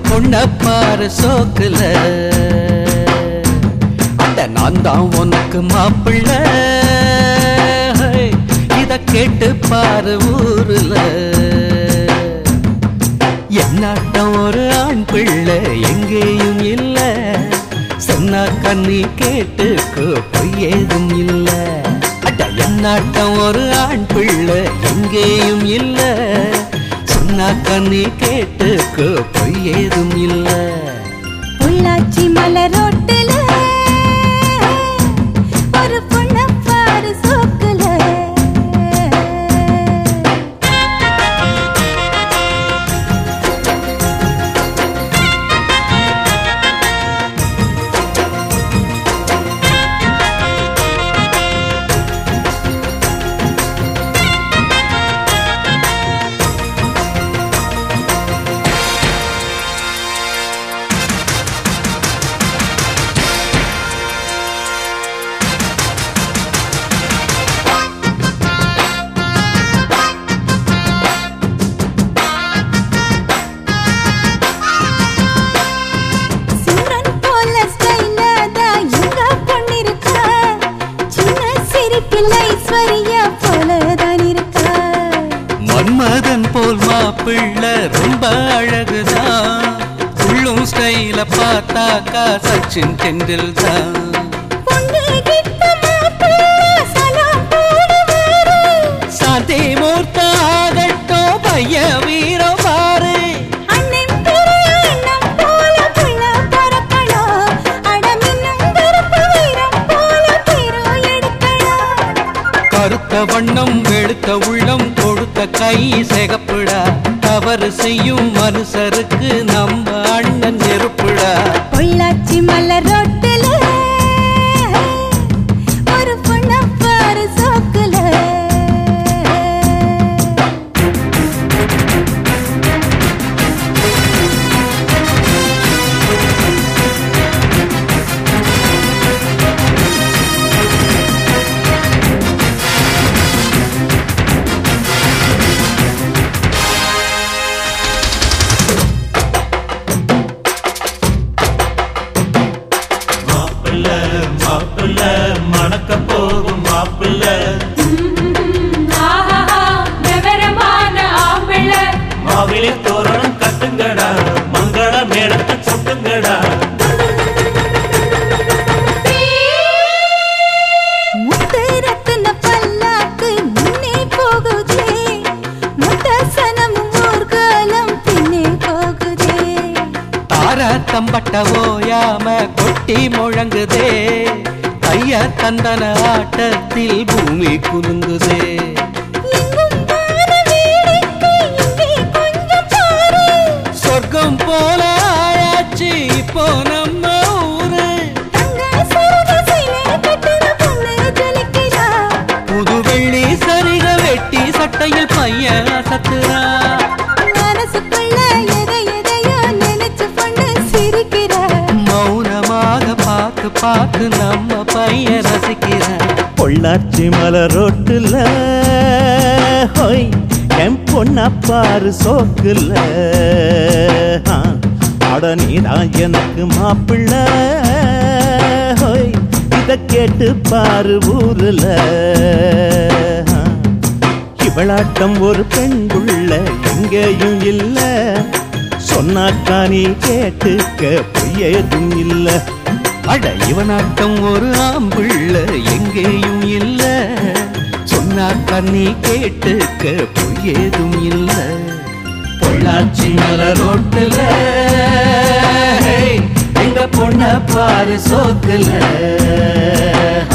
பொண்ண பாரு சோக்குல அட நான் தான் உனக்கு மாப்பிள்ள இத கேட்டு பாரு ஊருல என்னாட்டம் ஒரு ஆண் பிள்ளை எங்கேயும் இல்ல சொன்னா கண்ணி கேட்டுக்கோ பொய் ஏதும் இல்ல அட என்னாட்டம் ஒரு ஆண் பிள்ளை எங்கேயும் இல்ல சொன்னா கண்ணி கேட்டுக்கோ பொய் ஏதும் இல்ல பொள்ளாச்சி மலரோட்டுல ஒரு பொண்ண பாரு சோக்குல சிம்ரன் போல ஸ்டைல தான் எங்க பொண்ணிருக்கா சின்ன சிரிப்பில் ஐஸ்வர்யா போல தான் இருக்கா மன்மதன் போல் மாப்பிள்ள ரொம்ப அழகுதான் உள்ளும் ஸ்டைல பார்த்தாக்கா சச்சின் டெண்டுல் தான் பொண்ணு கிட்ட மாப்பிள்ளை சலாம் போடுவாரு சாந்தி மூர்த்த ஆகட்டும் பைய வீரம் பாரு அண்ணன் பெரிய அண்ணன் போல புள்ள பறக்கணும் அடமின்னும் கருப்பு வீரம் போல பேரோ எடுக்கணும் கருத்த வண்ணம் வெளுத்த உள்ளம் கொடுத்த கை சிகப்புடா தவறு செய்யும் மனுஷருக்கு நம்ம அண்ணன் நெருப்புடா பொள்ளாச்சி மலர் ரோட்டுல ஒரு பொண்ண பாரு சோக்குல மாப்பிள்ள மாப்பிள்ள மணக்க போகும் மாப்பிள்ள ஆஹாஹா, விவரமான ஆம்பிள்ளை. மாவிலை தோரணம் கட்டுங்கடா மங்கள மேளத்தை கொட்டுங்கடா முத்து ரத்தின பல்லாக்கு முன்னே போகுதே முத்தசனமும் ஊர்காலம் பின்னே போகுதே தார தம்பட்ட ஓயாம கொட்டி முழங்குதே கைய தந்தன ஆட்டத்தில் பூமி குலுங்குதே எங்கும் வான வேடிக்கை இங்கே கொஞ்சம் பாரு சொர்க்கம் போல ஆயாச்சு இப்போ நம்ம ஊரு தங்க சரக சிலை கட்டுற பொண்ணு ஜொலிக்கிறா புது வெள்ளி சரிக வெட்டி சட்டையில் பையன் அசத்துறா மனசுக்குள்ள எதை எதையோ நினைச்சு பொண்ணு சிரிக்கிறா மௌனமாக பார்த்து பார்த்து நம்ம பையன் ரசிக்கிறான் பொள்ளாச்சி மலரோட்டுல ஹோய் என் பொண்ண பாரு சோக்குல ஆ, அட நீதான் எனக்கு மாப்பிள்ள ஹோய் இத கேட்டு பாரு ஊருல ஆ, இவளாட்டம் ஒரு பெண் புள்ள எங்கேயும் இல்ல சொன்னாக்கா நீ கேட்டுக்க பொய்யேதும் இல்லை அட இவனாட்டம் ஒரு ஆம்பிள்ள எங்கேயும் இல்ல சொன்னா கண்ணி கேட்டுக்க பொய் ஏதும் இல்ல பொள்ளாச்சி மலரோட்டுல எங்க பொண்ண பாரு சோக்குல